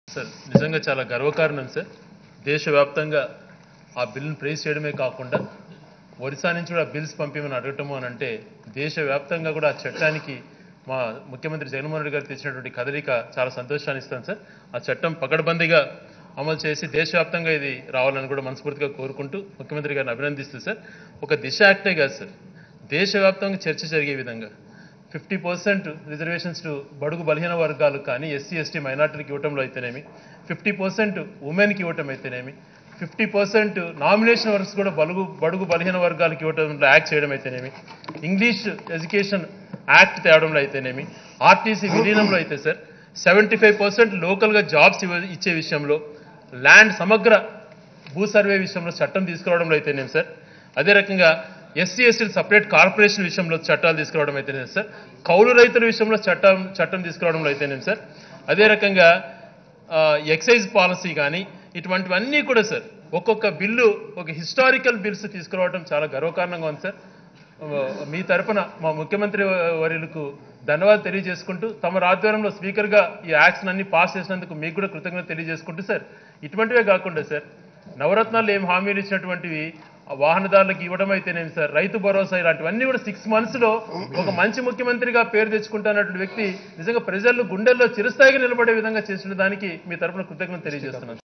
sir నిజంగా చాలా గర్వకారణం సార్ దేశవ్యాప్తంగా ఆ బిల్లును ప్రేస్ చేయడమే కాకుండా ఒరిస్సా నుంచి కూడా బిల్స్ పంపించమని అడగటము అని అంటే దేశవ్యాప్తంగా కూడా ఆ చట్టానికి మా ముఖ్యమంత్రి జగన్మోహన్ రెడ్డి గారు తెచ్చినటువంటి కదలిక చాలా సంతోషాన్ని ఇస్తాను సార్ ఆ చట్టం పకడ్బందీగా అమలు చేసి దేశవ్యాప్తంగా ఇది రావాలని కూడా మనస్ఫూర్తిగా కోరుకుంటూ ముఖ్యమంత్రి గారిని అభినందిస్తూ సార్ ఒక దిశ యాక్టే కాదు సార్ దేశవ్యాప్తంగా చర్చ జరిగే విధంగా ఫిఫ్టీ పర్సెంట్ రిజర్వేషన్స్ టు బడుగు బలహీన వర్గాలు కానీ ఎస్సీ ఎస్టీ మైనార్టీలకు ఇవ్వటంలో అయితేనేమి ఫిఫ్టీ పర్సెంట్ ఉమెన్కి ఇవ్వటం అయితేనేమి ఫిఫ్టీ పర్సెంట్ నామినేషన్ వర్క్స్ కూడా బలుగు బడుగు బలహీన వర్గాలకు ఇవ్వటంలో యాక్ట్ చేయడం అయితేనేమి ఇంగ్లీష్ ఎడ్యుకేషన్ యాక్ట్ తేవడంలో అయితేనేమి ఆర్టీసీ విలీనంలో అయితే సార్ సెవెంటీ ఫైవ్ పర్సెంట్ లోకల్గా జాబ్స్ ఇవ్వ ఇచ్చే విషయంలో ల్యాండ్ సమగ్ర భూ సర్వే విషయంలో చట్టం తీసుకురావడంలో అయితేనేమి సార్ అదే రకంగా ఎస్సీ ఎస్టీలు సపరేట్ కార్పొరేషన్ విషయంలో చట్టాలు తీసుకురావడం అయితేనేమి సార్ కౌలు రైతుల విషయంలో చట్టం చట్టం తీసుకురావడంలో అయితేనేమి సార్ అదే రకంగా ఆ, ఎక్సైజ్ పాలసీ కానీ ఇటువంటివన్నీ కూడా సార్ ఒక్కొక్క బిల్లు ఒక హిస్టారికల్ బిల్స్ తీసుకురావడం చాలా గర్వకారణంగా ఉంది సార్ ఆ, మీ తరపున మా ముఖ్యమంత్రి వర్యులకు ధన్యవాదాలు తెలియజేసుకుంటూ తమ ఆధ్వర్యంలో స్పీకర్గా ఈ యాక్ట్స్ అన్ని పాస్ చేసినందుకు మీకు కూడా కృతజ్ఞత తెలియజేసుకుంటూ సార్ ఇటువంటివే కాకుండా సార్ నవరత్నాలు ఏం హామీలు ఇచ్చినటువంటివి ఆ వాహనదారులకు ఇవ్వడం అయితేనేమి సార్ రైతు భరోసా ఇలాంటివన్నీ కూడా సిక్స్ మంత్స్ లో ఒక మంచి ముఖ్యమంత్రిగా పేరు తెచ్చుకుంటున్నటువంటి వ్యక్తి నిజంగా ప్రజలు గుండెల్లో చిరస్థాయిగా నిలబడే విధంగా చేసిన దానికి మీ తరపున కృతజ్ఞత తెలియజేస్తున్నాను